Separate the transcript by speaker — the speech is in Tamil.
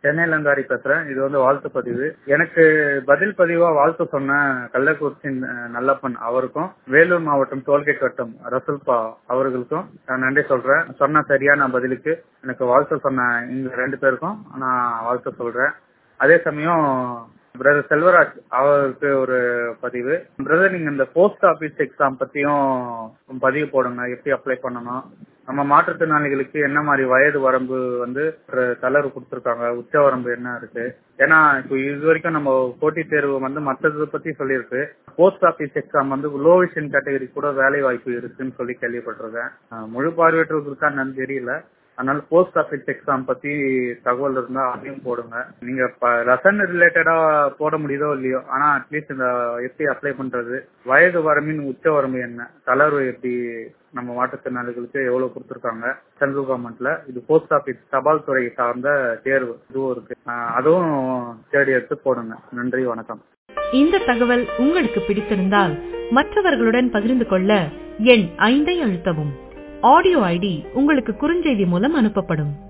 Speaker 1: சென்னையிலங்காரி பேசுறேன் இது வந்து வாழ்த்து பதிவு எனக்கு பதில் பதிவா வாழ்த்து சொன்ன கள்ளக்குறிச்சி அஹ், நல்லப்பன் அவருக்கும் வேலூர் மாவட்டம் டோல்கேட் வட்டம் ரசல்பா அவர்களுக்கும் நான் நன்றி சொல்றேன் சொன்ன சரியான பதிலுக்கு எனக்கு வாழ்த்து சொன்ன இந்த ரெண்டு பேருக்கும் நான் வாழ்த்து சொல்றேன் அதே சமயம் பிரதர் செல்வராஜ் அவருக்கு ஒரு பதிவு பிரதர் நீங்க இந்த போஸ்ட் ஆபீஸ் எக்ஸாம் பத்தியும் பதிவு போடுங்க எப்படி அப்ளை பண்ணணும் நம்ம மாற்றுத்திறனாளிகளுக்கு என்ன மாதிரி வயது வரம்பு வந்து ஒரு தளர்வு கொடுத்துருக்காங்க உச்ச வரம்பு என்ன இருக்கு ஏன்னா இப்போ இது வரைக்கும் நம்ம போட்டித் தேர்வு வந்து மற்றதை பத்தி சொல்லியிருக்கு போஸ்ட் ஆபீஸ் எக்ஸாம் வந்து லோ விஷன் கேட்டகரி கூட வேலை வாய்ப்பு இருக்குன்னு சொல்லி கேள்விப்பட்டிருக்கேன் அஹ் முழு பார்வையற்றவர்களுக்கு இருக்கான்னு தெரியல அதனால போஸ்ட் ஆபீஸ் எக்ஸாம் பத்தி தகவல் இருந்தா அதையும் போடுங்க நீங்க லெசன் ரிலேட்டடா போட முடியுதோ இல்லையோ ஆனா அட்லீஸ்ட் இந்த எப்படி அப்ளை பண்றது வயது வரம்பின் உச்ச வரம்பு என்ன தளர்வு எப்படி நம்ம மாற்றுத்திறனாளிகளுக்கு எவ்வளவு கொடுத்துருக்காங்க சென்ட்ரல் கவர்மெண்ட்ல இது போஸ்ட் ஆபீஸ் தபால் துறை சார்ந்த தேர்வு இதுவும் இருக்கு அஹ் அதுவும் தேடி எடுத்து போடுங்க நன்றி வணக்கம்
Speaker 2: இந்த தகவல் உங்களுக்கு பிடித்திருந்தால் மற்றவர்களுடன் பகிர்ந்து கொள்ள எண் ஐந்தை அழுத்தவும் ஆடியோ ஐடி உங்களுக்கு குறுஞ்செய்தி மூலம் அனுப்பப்படும்